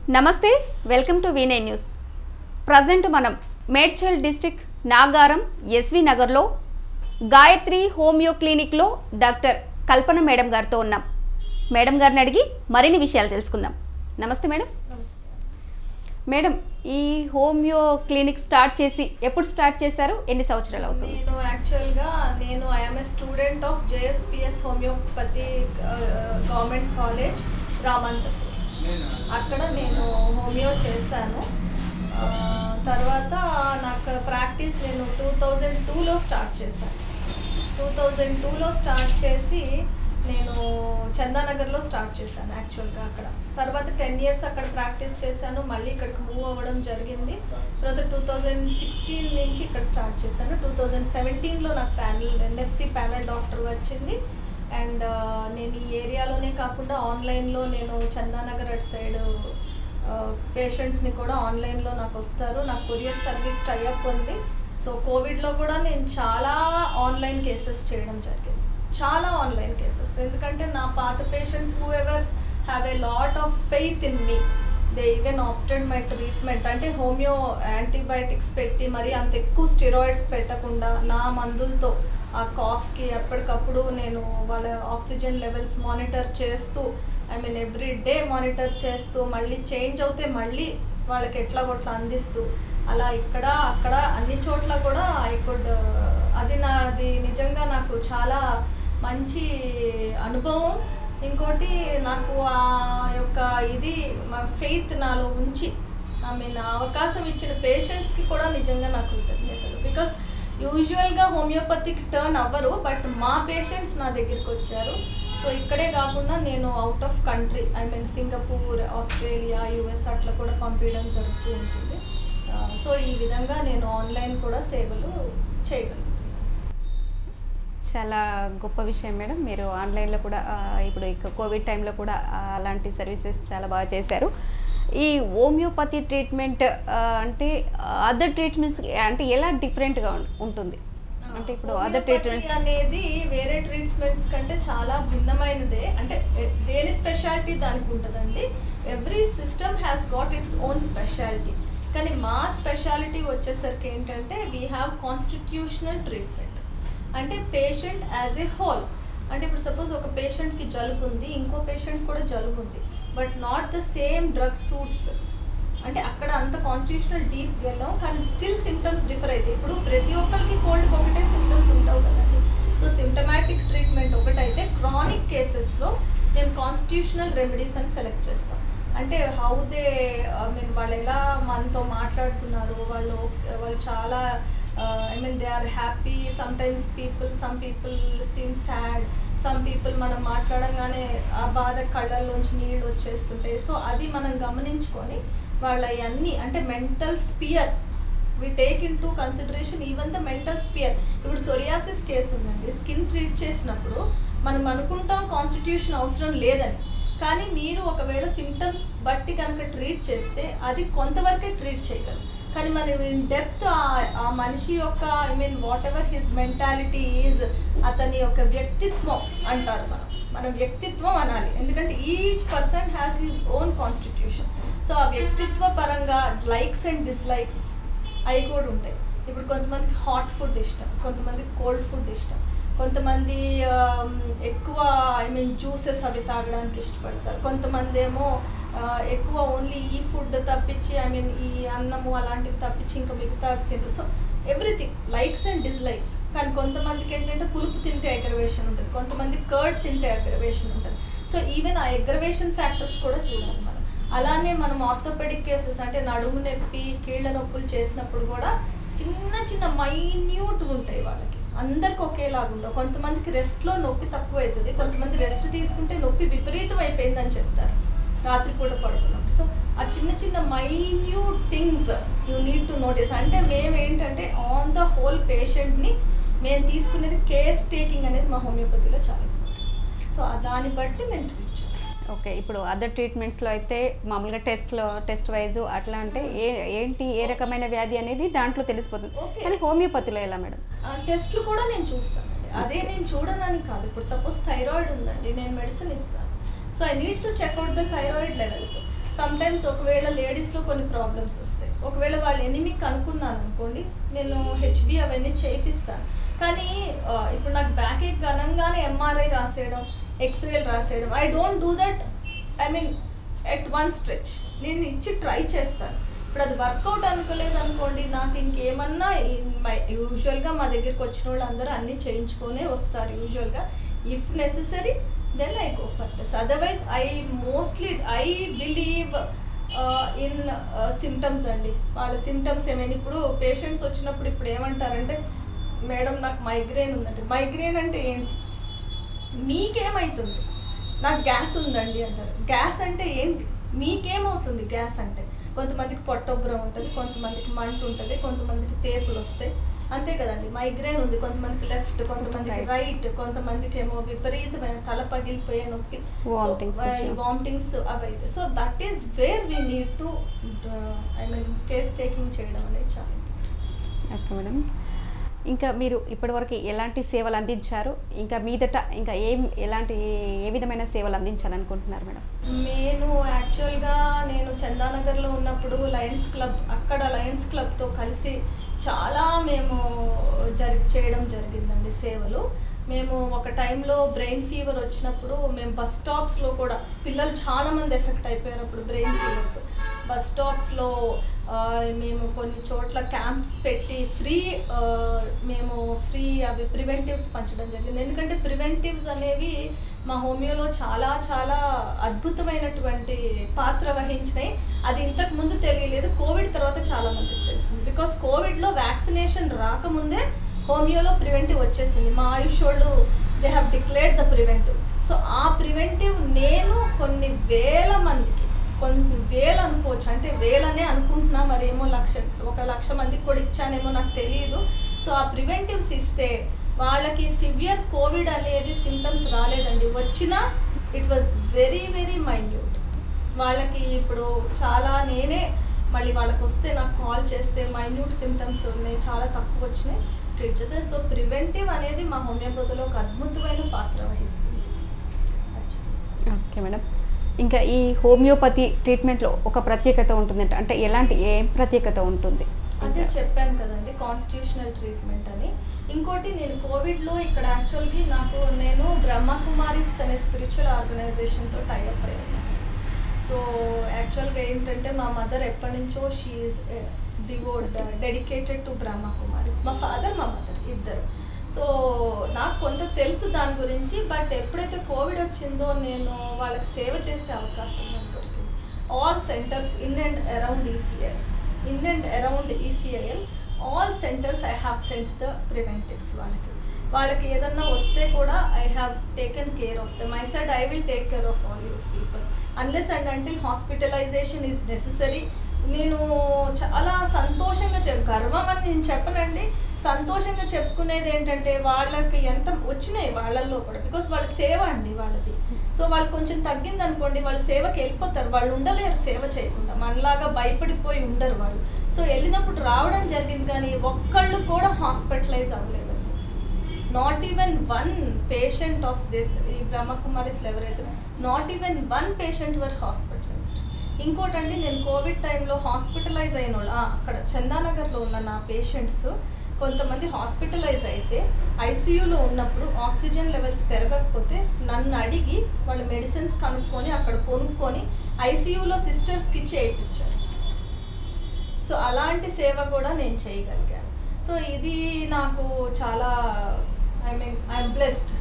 నమస్తే welcome to వీనే news present మనం మేడ్చల్ డిస్టిక్ నాగారం ఎస్వి నగర్లో గాయత్రి హోమియో క్లినిక్లో డాక్టర్ కల్పన మేడం గారితో ఉన్నాం మేడం గారిని అడిగి మరిన్ని విషయాలు తెలుసుకుందాం నమస్తే మేడం మేడం ఈ హోమియో క్లినిక్ స్టార్ట్ చేసి ఎప్పుడు స్టార్ట్ చేశారు ఎన్ని సంవత్సరాలు అవుతుంది నేను యాక్చువల్గా నేను I'm a student of JSPS homeopathy government college Ramanthapur అక్కడ నేను హోమియో చేశాను ఆ, తర్వాత నాకు ప్రాక్టీస్ నేను టూ థౌజండ్ టూలో స్టార్ట్ చేశాను టూ థౌజండ్ టూలో స్టార్ట్ చేసి నేను చందానగర్లో స్టార్ట్ చేశాను యాక్చువల్గా అక్కడ తర్వాత టెన్ ఇయర్స్ అక్కడ ప్రాక్టీస్ చేశాను మళ్ళీ ఇక్కడికి మూవ్ అవ్వడం జరిగింది తర్వాత టూ థౌజండ్ సిక్స్టీన్ నుంచి ఇక్కడ స్టార్ట్ చేశాను టూ థౌజండ్ సెవెంటీన్లో నాకు ప్యానల్ ఎన్ఎఫ్సి ప్యానల్ డాక్టర్ వచ్చింది అండ్ నేను ఈ ఏరియాలోనే కాకుండా ఆన్లైన్లో నేను చందానగర్ అటు సైడ్ పేషెంట్స్ని కూడా ఆన్లైన్లో నాకు వస్తారు నాకు కొరియర్ సర్వీస్ టైఅప్ ఉంది సో కోవిడ్లో కూడా నేను చాలా ఆన్లైన్ కేసెస్ చేయడం జరిగింది చాలా ఆన్లైన్ కేసెస్ ఎందుకంటే నా పాత patients who ever have a lot of faith in me they even opted my treatment అంటే హోమియో యాంటీబయాటిక్స్ పెట్టి మరి అంత ఎక్కువ స్టిరాయిడ్స్ పెట్టకుండా నా మందులతో ఆ కాఫ్కి ఎప్పటికప్పుడు నేను వాళ్ళ ఆక్సిజన్ లెవెల్స్ మానిటర్ చేస్తూ I mean every day monitor చేస్తూ మళ్ళీ చేంజ్ అవుతే మళ్ళీ వాళ్ళకి ఎట్లా కొట్లా అందిస్తూ అలా ఇక్కడ అక్కడ అన్ని చోట్ల కూడా ఐ కుడ్ అది నాది నిజంగా నాకు చాలా మంచి అనుభవం ఇంకోటి నాకు ఆ యొక్క ఇది మా ఫెయిత్ నాలో ఉంచి ఐ మీన్ ఆ అవకాశం ఇచ్చిన పేషెంట్స్కి కూడా నిజంగా నాకు కృతజ్ఞతలు బికాస్ యూజువల్గా హోమియోపతికి టర్న్ అవ్వరు బట్ మా పేషెంట్స్ నా దగ్గరికి వచ్చారు సో ఇక్కడే కాకుండా నేను out of country I mean Singapore Australia US అట్లా కూడా పంపించడం జరుగుతూ ఉంటుంది సో ఈ విధంగా నేను ఆన్లైన్ కూడా సేవలు చేయగలుగుతాను చాలా గొప్ప విషయం మేడం మీరు ఆన్లైన్లో కూడా ఆ, ఇప్పుడు ఇక కోవిడ్ టైంలో కూడా ఆ, అలాంటి సర్వీసెస్ చాలా బాగా చేశారు ఈ హోమియోపతి ట్రీట్మెంట్ ఆ, అంటే అదర్ ట్రీట్మెంట్స్ అంటే ఎలా డిఫరెంట్గా ఉంటుంది అంటే ఇప్పుడు అదర్ హోమియోపతి ట్రీట్మెంట్స్ అనేది వేరే ట్రీట్మెంట్స్ కంటే చాలా భిన్నమైనదే అంటే ఎ- దేని స్పెషాలిటీ దానికి ఉంటుందండి every system has got its own speciality కానీ మా స్పెషాలిటీ వచ్చేసరికి ఏంటంటే వీ హ్యావ్ కాన్స్టిట్యూషనల్ ట్రీట్మెంట్ అంటే పేషెంట్ యాజ్ ఏ హోల్ అంటే ఇప్పుడు సపోజ్ ఒక పేషెంట్కి జలుబు ఉంది ఇంకో పేషెంట్ కూడా జలుబు ఉంది but not the same drug suits అంటే అక్కడ అంత కాన్స్టిట్యూషనల్ డీప్ వెళ్ళాం కానీ స్టిల్ సిమ్టమ్స్ డిఫర్ అవుతాయి ఇప్పుడు ప్రతి ఒక్కరికి కోల్డ్కి ఒకటే సిమ్టమ్స్ ఉండవు కదండి సో సిమ్టమాటిక్ ట్రీట్మెంట్ ఒకటైతే క్రానిక్ కేసెస్లో మేము కాన్స్టిట్యూషనల్ రెమెడీస్ అని సెలెక్ట్ చేస్తాం అంటే హౌ దే ఐ మీన్ వాళ్ళు ఎలా మనతో మాట్లాడుతున్నారు వాళ్ళు వాళ్ళు చాలా I mean they are happy some times people some people seem sad some people మనం మాట్లాడంగానే ఆ బాధ కళ్ళల్లోంచి నీళ్ళు వచ్చేస్తుంటాయి సో అది మనం గమనించుకొని వాళ్ళ అన్ని అంటే mental sphere we take into consideration even the mental sphere ఇప్పుడు సొరియాసిస్ కేసు ఉందండి స్కిన్ ట్రీట్ చేసినప్పుడు మనం అనుకుంటాం కాన్స్టిట్యూషన్ అవసరం లేదని కానీ మీరు ఒకవేళ సిమ్టమ్స్ బట్టి కనుక ట్రీట్ చేస్తే అది కొంతవరకే ట్రీట్ చేయగలం కానీ మనం ఇన్ డెప్త్ ఆ మనిషి యొక్క I mean whatever his mentality is అతని యొక్క వ్యక్తిత్వం అంటారు మనం మన వ్యక్తిత్వం అనాలి ఎందుకంటే each person has his own constitution so ఆ వ్యక్తిత్వ పరంగా లైక్స్ అండ్ డిస్లైక్స్ అవి కూడా ఉంటాయి ఇప్పుడు కొంతమందికి హాట్ ఫుడ్ ఇష్టం కొంతమందికి కోల్డ్ ఫుడ్ ఇష్టం కొంతమంది ఆమ్, ఎక్కువ ఐ మీన్ జ్యూసెస్ అవి తాగడానికి ఇష్టపడతారు కొంతమంది ఏమో ఆ, ఎక్కువ ఓన్లీ ఈ ఫుడ్ తప్పించి ఐ మీన్ ఈ అన్నము అలాంటివి తప్పించి ఇంకా మిగతా తింటారు so everything likes and dislikes కానీ కొంతమందికి ఏంటంటే పులుపు తింటే అగ్రవేషన్ ఉంటుంది కొంతమంది కర్డ్ తింటే అగ్రవేషన్ ఉంటుంది సో ఈవెన్ ఆ అగ్రవేషన్ ఫ్యాక్టర్స్ కూడా చూడాలి మనం అలానే మనం ఆర్థోపెడిక్ కేసెస్ అంటే నడుము నొప్పి కీళ్ళ నొప్పులు చేసినప్పుడు కూడా చిన్న చిన్న మైన్యూట్ ఉంటాయి వాళ్ళకి అందరికి ఒకేలాగా ఉండవు కొంతమందికి రెస్ట్లో నొప్పి తక్కువ అవుతుంది కొంతమంది రెస్ట్ తీసుకుంటే నొప్పి విపరీతం అయిపోయిందని చెప్తారు రాత్రిపూట పడుకున్నప్పుడు సో ఆ చిన్న చిన్న minute things you need to notice అంటే మేము ఏంటంటే ఆన్ ద హోల్ పేషెంట్ని మేము తీసుకునేది కేస్ టేకింగ్ అనేది మా హోమియోపతిలో చాలా ఇంపార్టెంట్ సో ఆ దాన్ని బట్టి మేము ట్రీట్ చేస్తాం ఓకే ఇప్పుడు అదర్ ట్రీట్మెంట్స్లో అయితే మామూలుగా టెస్ట్లో టెస్ట్ వైజ్ అట్లా అంటే ఏ ఏంటి ఏ రకమైన వ్యాధి అనేది దాంట్లో తెలిసిపోతుంది Okay. కానీ హోమియోపతిలో ఎలా మేడం ఆ టెస్ట్లు కూడా నేను చూస్తానండి అదే నేను చూడనని కాదు ఇప్పుడు సపోజ్ థైరాయిడ్ ఉందండి నేను మెడిసిన్ ఇస్తాను so I need to check out the thyroid levels some times ఒకవేళ లేడీస్లో కొన్ని ప్రాబ్లమ్స్ వస్తాయి ఒకవేళ వాళ్ళు ఎనిమిక్ అనుకున్నాను అనుకోండి నేను హెచ్బి అవన్నీ చేయిస్తాను కానీ ఆ, ఇప్పుడు నాకు బ్యాక్ ఎక్ అనగానే ఎంఆర్ఐ రాసేయడం ఎక్స్రేలు రాసేయడం I don't do that I mean at one stretch నేను ఇచ్చి ట్రై చేస్తాను ఇప్పుడు అది వర్కౌట్ అనుకోలేదు అనుకోండి నాకు ఇంకేమన్నా యూజువల్గా మా దగ్గరికి వచ్చిన వాళ్ళందరూ అన్నీ చేయించుకొనే వస్తారు యూజువల్గా if necessary then I go for this otherwise I mostly I believe in symptoms అండి వాళ్ళ సిమ్టమ్స్ ఏమైనా ఇప్పుడు పేషెంట్స్ వచ్చినప్పుడు ఇప్పుడు ఏమంటారంటే మేడం నాకు మైగ్రేన్ ఉందంటే మైగ్రేన్ అంటే ఏంటి మీకేమవుతుంది నాకు గ్యాస్ ఉందండి అంటారు గ్యాస్ అంటే ఏంటి మీకేమవుతుంది గ్యాస్ అంటే కొంతమందికి పొట్టొబ్బరం ఉంటుంది కొంతమందికి మంట ఉంటుంది కొంతమందికి తేపులు వస్తాయి అంతే కదండి మైగ్రేన్ ఉంది కొంతమందికి లెఫ్ట్ కొంతమందికి Right. రైట్ కొంతమందికి ఏమో విపరీతమైన తల పగిలిపోయే నొప్పి Vomitings వచ్చిన. వామిటింగ్స్ అవి అయితే so that is where we need to I mean case taking చేయడం అనేది చాలా ఓకే మేడం ఇంకా మీరు ఇప్పటివరకు ఎలాంటి సేవలు అందించారు ఇంకా మీదట ఇంకా ఏం ఎలాంటి ఏ విధమైన సేవలు అందించాలనుకుంటున్నారు మేడం నేను యాక్చువల్గా నేను చందానగర్లో ఉన్నప్పుడు లయన్స్ క్లబ్ అక్కడ లయన్స్ క్లబ్తో కలిసి చాలా మేము జరి చేయడం జరిగిందండి సేవలు మేము ఒక టైంలో బ్రెయిన్ ఫీవర్ వచ్చినప్పుడు మేము బస్ స్టాప్స్లో కూడా పిల్లలు చాలా మంది ఎఫెక్ట్ అయిపోయారు అప్పుడు బ్రెయిన్ ఫీవర్తో బస్ స్టాప్స్లో మేము కొన్ని చోట్ల క్యాంప్స్ పెట్టి ఫ్రీ మేము ఫ్రీ అవి ప్రివెంటివ్స్ పంచడం జరిగింది ఎందుకంటే ప్రివెంటివ్స్ అనేవి మా హోమియోలో చాలా చాలా అద్భుతమైనటువంటి పాత్ర వహించినాయి అది ఇంతకు ముందు తెలియలేదు కోవిడ్ తర్వాత చాలా మందికి తెలిసింది బికాస్ కోవిడ్లో వ్యాక్సినేషన్ రాకముందే హోమియోలో ప్రివెంటివ్ వచ్చేసింది మా ఆయుష్ వాళ్ళు they have declared the preventive so ఆ ప్రివెంటివ్ నేను కొన్ని వేల మందికి కొన్ని వేలు అనుకోవచ్చు అంటే వేలనే అనుకుంటున్నా మరేమో లక్ష ఒక లక్ష మందికి కూడా ఇచ్చానేమో నాకు తెలియదు సో ఆ ప్రివెంటివ్స్ ఇస్తే వాళ్ళకి సివియర్ కోవిడ్ అనేది సిమ్టమ్స్ రాలేదండి వచ్చినా it was very very minute వాళ్ళకి ఇప్పుడు చాలా నేనే మళ్ళీ వాళ్ళకి వస్తే నాకు కాల్ చేస్తే మైన్యూట్ సిమ్టమ్స్ ఉన్నాయి చాలా తక్కువ వచ్చినాయి ట్రీట్ చేస్తే సో ప్రివెంటివ్ అనేది మా హోమియోపతిలో ఒక అద్భుతమైన పాత్ర వహిస్తుంది అచ్చా. ఓకే మేడం ఇంకా ఈ హోమియోపతి ట్రీట్మెంట్లో ఒక ప్రత్యేకత ఉంటుందంట అంటే ఎలాంటి ఏం ప్రత్యేకత ఉంటుంది అదే చెప్పాను కదండి కాన్స్టిట్యూషనల్ ట్రీట్మెంట్ అని ఇంకోటి నేను కోవిడ్లో ఇక్కడ యాక్చువల్గా నాకు నేను బ్రహ్మకుమారిస్ అనే స్పిరిచువల్ ఆర్గనైజేషన్తో టైఅప్ అయి ఉన్నాను సో యాక్చువల్గా ఏంటంటే మా మదర్ ఎప్పటి నుంచో she is devoted dedicated to Brahma Kumaris మా ఫాదర్ మా మదర్ ఇద్దరు సో నాకు కొంత తెలుసు దాని గురించి బట్ ఎప్పుడైతే కోవిడ్ వచ్చిందో నేను వాళ్ళకి సేవ చేసే అవకాశం నాకు దొరికింది all centres in and around ECIL in and around ECIL all centres I have sent the preventives వాళ్ళకి వాళ్ళకి ఏదన్నా వస్తే కూడా I have taken care of them I said I will take care of all your people unless and until hospitalization is necessary నేను చాలా సంతోషంగా చెప్ గర్వం అని నేను చెప్పనండి సంతోషంగా చెప్పుకునేది ఏంటంటే వాళ్ళకి ఎంత వచ్చినాయి వాళ్ళల్లో కూడా బికాస్ వాళ్ళ సేవ అండి వాళ్ళది సో వాళ్ళు కొంచెం తగ్గింది అనుకోండి వాళ్ళు సేవకి వెళ్ళిపోతారు వాళ్ళు ఉండలేరు సేవ చేయకుండా మనలాగా భయపడిపోయి ఉండరు వాళ్ళు సో వెళ్ళినప్పుడు రావడం జరిగింది కానీ ఒక్కళ్ళు కూడా హాస్పిటలైజ్ అవ్వలేదండి not even one patient of this ఈ బ్రహ్మకుమారిస్లో ఎవరైతే not even one patient were hospitalized ఇంకోటండి నేను కోవిడ్ టైంలో హాస్పిటలైజ్ అయిన వాళ్ళు ఆ, అక్కడ చందానగర్లో ఉన్న నా పేషెంట్స్ కొంతమంది హాస్పిటలైజ్ అయితే ఐసీయూలో ఉన్నప్పుడు ఆక్సిజన్ లెవెల్స్ పెరగకపోతే నన్ను అడిగి వాళ్ళ మెడిసిన్స్ కనుక్కొని అక్కడ కొనుక్కొని ఐసీయూలో సిస్టర్స్కి ఇచ్చి వేయించారు సో అలాంటి సేవ కూడా నేను చేయగలిగాను సో ఇది నాకు చాలా I mean I'm blessed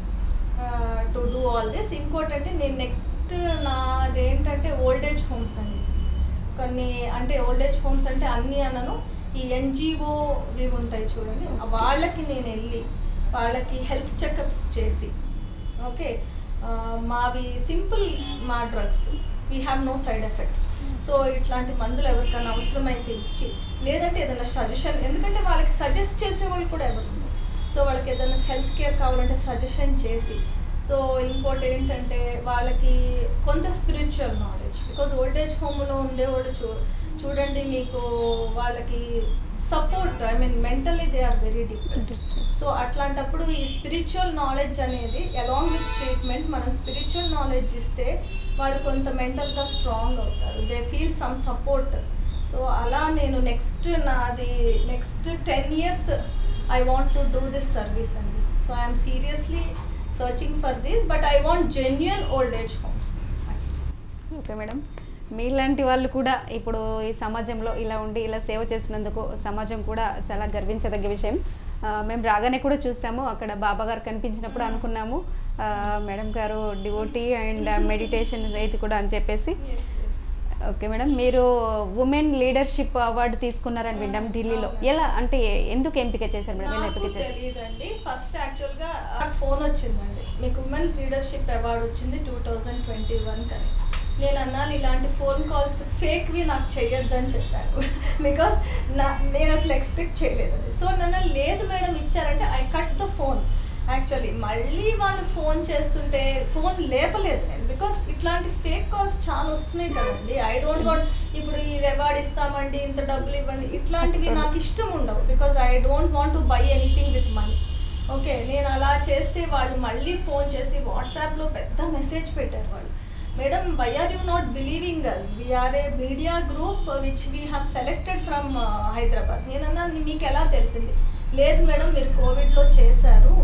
to do all this ఇంకోటంటే నేను నెక్స్ట్ నాదేంటంటే ఓల్డ్ ఏజ్ హోమ్స్ అండి కొన్ని అంటే ఓల్డ్ ఏజ్ హోమ్స్ అంటే అన్నీ అనను ఈ ఎన్జిఓ ఇవి ఉంటాయి చూడండి వాళ్ళకి నేను వెళ్ళి వాళ్ళకి హెల్త్ చెకప్స్ చేసి ఓకే మావి సింపుల్ మా drugs we have no side effects so ఇట్లాంటి మందులు ఎవరికైనా అవసరమైతే ఇచ్చి లేదంటే ఏదైనా సజెషన్ ఎందుకంటే వాళ్ళకి సజెస్ట్ చేసే వాళ్ళు కూడా ఎవరు ఉన్నారు. సో వాళ్ళకి ఏదైనా హెల్త్ కేర్ కావాలంటే సజెషన్ చేసి సో ఇంకోటి ఏంటంటే వాళ్ళకి కొంత spiritual knowledge because old age హోమ్లో ఉండేవాళ్ళు చూ చూడండి మీకు వాళ్ళకి support I mean mentally they are very depressed so అట్లాంటప్పుడు ఈ స్పిరిచువల్ నాలెడ్జ్ అనేది అలాంగ్ విత్ ట్రీట్మెంట్ మనం స్పిరిచువల్ నాలెడ్జ్ ఇస్తే వాళ్ళు కొంత మెంటల్గా స్ట్రాంగ్ అవుతారు they feel some support so అలా నేను నెక్స్ట్ నాది next ten years I want to do this service అండి so I'm seriously searching for this but I want genuine old age homes okay madam మీలాంటి వాళ్ళు కూడా ఇప్పుడు ఈ సమాజంలో ఇలా ఉండి ఇలా సేవ చేసినందుకు సమాజం కూడా చాలా గర్వించదగ్గ విషయం ఆ, మేము రాగానే కూడా చూసాము అక్కడ బాబా గారు కనిపించినప్పుడు అనుకున్నాము ఆ, మేడం గారు డివోటీ అండ్ మెడిటేషన్ ఇది కూడా అని చెప్పేసి ఓకే మేడం మీరు ఉమెన్ లీడర్షిప్ అవార్డు తీసుకున్నారని విన్నాం ఢిల్లీలో ఎలా అంటే ఎందుకు ఎంపిక చేశారు మేడం ఎలా ఎంపిక నాకు చేశారు తెలియదండి ఫస్ట్ యాక్చువల్గా నాకు ఫోన్ వచ్చిందండి మీకు ఉమెన్స్ లీడర్షిప్ అవార్డు వచ్చింది టూ థౌజండ్ ట్వంటీ వన్ కానీ నేను అన్నాను ఇలాంటి ఫోన్ కాల్స్ ఫేక్వి నాకు చెయ్యొద్దని చెప్పాను బికాస్ నా నేను అసలు ఎక్స్పెక్ట్ చేయలేదండి సో నన్ను లేదు మేడం ఇచ్చారంటే I cut the phone actually మళ్ళీ వాళ్ళు ఫోన్ చేస్తుంటే ఫోన్ లేపలేదు నేను బికాస్ ఇట్లాంటి ఫేక్ కాల్స్ చాలా వస్తున్నాయి కదండి ఐ డోంట్ వాంట్ ఇప్పుడు ఈ రివార్డ్ ఇస్తామండి ఇంత డబ్బులు ఇవ్వండి ఇట్లాంటివి నాకు ఇష్టం ఉండవు because I don't want to buy anything with money okay నేను అలా చేస్తే వాళ్ళు మళ్ళీ ఫోన్ చేసి వాట్సాప్లో పెద్ద మెసేజ్ పెట్టారు వాళ్ళు madam why are you not believing us we're a media group which we have selected from Hyderabad నేనన్నా మీకు ఎలా తెలిసింది లేదు మేడం మీరు కోవిడ్లో చేశారు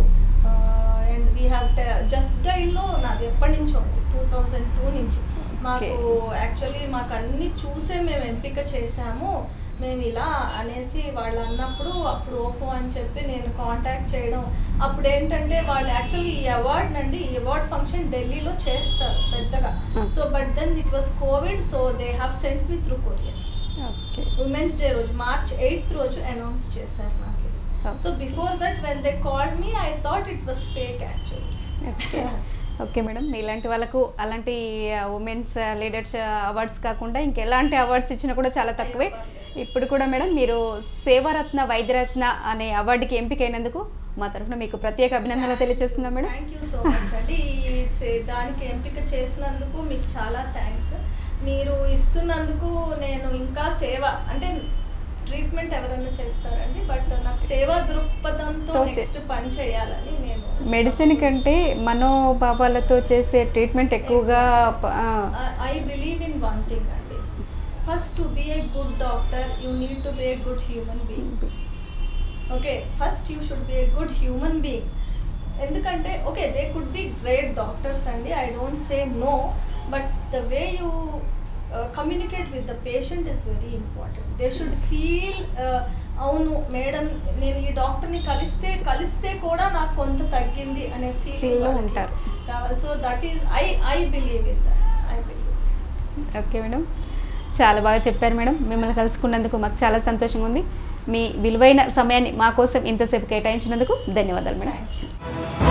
అండ్ వీ హ్యావ్ జస్ట్ డైల్లో నాది ఎప్పటి నుంచో ఉంది టూ థౌజండ్ టూ నుంచి మాకు యాక్చువల్లీ మాకు అన్ని చూసే మేము ఎంపిక చేశాము మేము ఇలా అనేసి వాళ్ళు అన్నప్పుడు అప్పుడు ఓహో అని చెప్పి నేను కాంటాక్ట్ చేయడం అప్పుడు ఏంటంటే వాళ్ళు యాక్చువల్లీ ఈ అవార్డ్ నండి ఈ అవార్డ్ ఫంక్షన్ ఢిల్లీలో చేస్తారు పెద్దగా Ah. So but then it was Covid so they have sent me through courier okay women's day రోజు మార్చ్ ఎయిత్ రోజు అనౌన్స్ చేశారు నాకు Oh. So before that when they called me I thought it was fake actually okay okay madam మీలాంటి వాళ్ళకు అలాంటి women's leaders awards కాకుండా ఇంకెలాంటి awards ఇచ్చినా కూడా చాలా తక్కువే ఇప్పుడు కూడా మేడం మీరు సేవరత్న వైద్యరత్న అనే అవార్డుకి ఎంపికైనందుకు మా తరఫున మీకు ప్రత్యేక అభినందనలు తెలియజేస్తున్నాం madam thank you so much అండి ఈ సే- దానికి ఎంపిక చేసినందుకు మీకు చాలా థ్యాంక్స్ మీరు ఇస్తున్నందుకు నేను ఇంకా సేవ అంటే ట్రీట్మెంట్ ఎవరైనా చేస్తారండి బట్ నాకు సేవా దృక్పథంతో తో చే- నెక్స్ట్ పని చేయాలని నేను మెడిసిన్ కంటే మనోభావాలతో చేసే ట్రీట్మెంట్ ఎక్కువగా ప- ఆ, I believe in one thing అండి first to be a good doctor you need to be a good human being okay first you should be a good human being ఎందుకంటే okay they could be great doctors అండి I don't say no but the way you communicate with the patient is very important they should feel అవును madam నేను ఈ డాక్టర్ని కలిస్తే కలిస్తే కూడా నాకు కొంత తగ్గింది అనే Feel ఫీలింగ్ లో ఉంటారు. కావాలి so that is I I believe in that I believe okay madam చాలా బాగా చెప్పారు మేడం మిమ్మల్ని కలుసుకున్నందుకు మాకు చాలా సంతోషంగా ఉంది మీ విలువైన సమయాన్ని మా కోసం ఇంతసేపు కేటాయించినందుకు ధన్యవాదాలు మేడం థ్యాంక్ యూ